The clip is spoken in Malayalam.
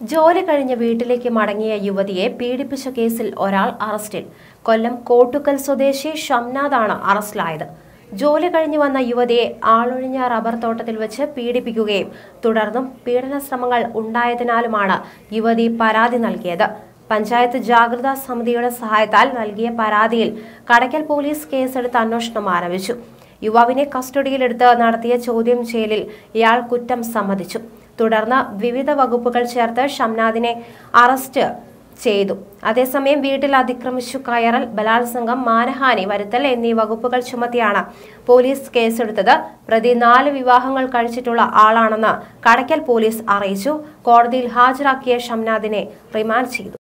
ജോലി കഴിഞ്ഞ് വീട്ടിലേക്ക് മടങ്ങിയ യുവതിയെ പീഡിപ്പിച്ച കേസിൽ ഒരാൾ അറസ്റ്റിൽ കൊല്ലം കോട്ടുക്കൽ സ്വദേശി ഷംനാദാണ് അറസ്റ്റിലായത് ജോലി കഴിഞ്ഞ് വന്ന യുവതിയെ ആളൊഴിഞ്ഞ റബ്ബർ തോട്ടത്തിൽ വെച്ച് പീഡിപ്പിക്കുകയും തുടർന്നും പീഡന ശ്രമങ്ങൾ ഉണ്ടായതിനാലുമാണ് യുവതി പരാതി നൽകിയത് പഞ്ചായത്ത് ജാഗ്രതാ സമിതിയുടെ സഹായത്താൽ നൽകിയ പരാതിയിൽ കടയ്ക്കൽ പോലീസ് കേസെടുത്ത് അന്വേഷണം ആരംഭിച്ചു യുവാവിനെ കസ്റ്റഡിയിലെടുത്ത് നടത്തിയ ചോദ്യം ചെയ്യലിൽ ഇയാൾ കുറ്റം സമ്മതിച്ചു തുടർന്ന് വിവിധ വകുപ്പുകൾ ചേർത്ത് ഷംനാദിനെ അറസ്റ്റ് ചെയ്തു അതേസമയം വീട്ടിൽ അതിക്രമിച്ചു കയറൽ ബലാത്സംഗം മാനഹാനി വരുത്തൽ എന്നീ വകുപ്പുകൾ ചുമത്തിയാണ് പോലീസ് കേസെടുത്തത് പ്രതി നാല് വിവാഹങ്ങൾ കഴിച്ചിട്ടുള്ള ആളാണെന്ന് കടയ്ക്കൽ പോലീസ് അറിയിച്ചു കോടതിയിൽ ഹാജരാക്കിയ ഷംനാദിനെ റിമാൻഡ് ചെയ്തു